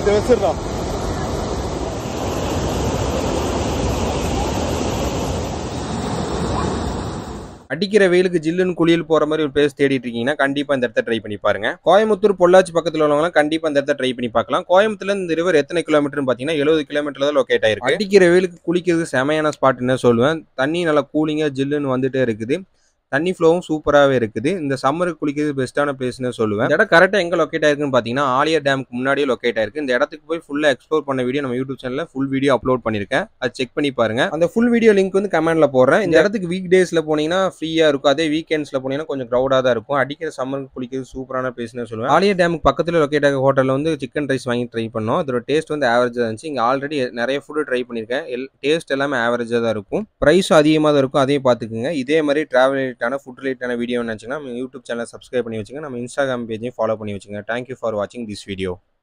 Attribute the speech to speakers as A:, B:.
A: இதை வச்சிடலாம்
B: அடிக்கிற வெயிலுக்கு ஜில்லுன்னு குளியல் போற மாதிரி ஒரு பிளேஸ் தேடிட்டு இருக்கீங்கன்னா கண்டிப்பா இந்த இடத்த ட்ரை பண்ணி பாருங்க கோயம்புத்தூர் பொள்ளாச்சி பக்கத்துல உள்ளவங்க கண்டிப்பா இந்த இடத்த ட்ரை பண்ணி பார்க்கலாம் கோயம்புத்தூர்ல இந்த ரிவர் எத்தனை கிலோமீட்டர்னு பாத்தீங்கன்னா எழுபது கிலோமீட்டர் தான் லொக்கேட் ஆயிருக்கு அடிக்கிற வெயிலுக்கு குளிக்கிறது செமையான ஸ்பாட்னு சொல்லுவேன் தண்ணி நல்லா கூலிங்கா ஜில்லுன்னு வந்துட்டே இருக்குது தண்ணி ஃப்ளோவும் சூப்பராகவே இருக்குது இந்த சம்மருக்கு குளிக்கிறது பெஸ்ட்டான பிளேஸ்னு சொல்லுவேன் இந்த இடம் கரெக்டாக எங்கே லொக்கேட் ஆயிருக்குன்னு பார்த்தீங்கன்னா ஆலியா டேமுக்கு முன்னாடியே லொக்கேட் ஆயிருக்கு இந்த இடத்துக்கு போய் ஃபுல்லாக எக்ஸ்ப்ளோர் பண்ண வீடியோ நம்ம யூடியூப் சேனலில் ஃபுல் வீடியோ அப்லோட் பண்ணியிருக்கேன் அது செக் பண்ணி பாருங்க அந்த ஃபுல் வீடியோ லிங்க் வந்து கமெண்ட்ல போடுறேன் இந்த இடத்துக்கு வீக் டேஸில் போனீங்கன்னா ஃப்ரீயாக இருக்கும் அதே வீக்கெண்ட்ஸில் போனீங்கன்னா கொஞ்சம் க்ரௌடாக தான் இருக்கும் அடிக்கிற சம்மருக்கு குளிக்கிறது சூப்பரான பிளேஸ்னு சொல்லுவேன் ஆலியா டேமுக்கு பக்கத்தில் லொக்கேட் ஆகிற ஹோட்டலில் வந்து சிக்கன் ரைஸ் வாங்கி ட்ரை பண்ணோம் அதோட டேஸ்ட் வந்து ஆவரேஜாக இருந்துச்சு இங்கே ஆல்ரெடி நிறைய ஃபுட்டு ட்ரை பண்ணியிருக்கேன் எல் டேஸ்ட் எல்லாமே ஆவரேஜாக தான் இருக்கும் ப்ரைஸும் அதிகமாக தான் இருக்கும் அதையும் பார்த்துக்குங்க இதே மாதிரி ட்ராவல் ரிலேட்டான ஃபுட் ரிலேட்டான வீடியோ நினச்சிங்கன்னா நம்ம யூடியூப் சேனல் சப்ஸ்கிரைப் பண்ணி வச்சுங்க நம்ம இன்ஸ்டாகிராம் பேஜையும் ஃபாலோ பண்ணி வச்சுங்க தேங்க்யூ ஃபார் வாட்சிங் திஸ் வீடியோ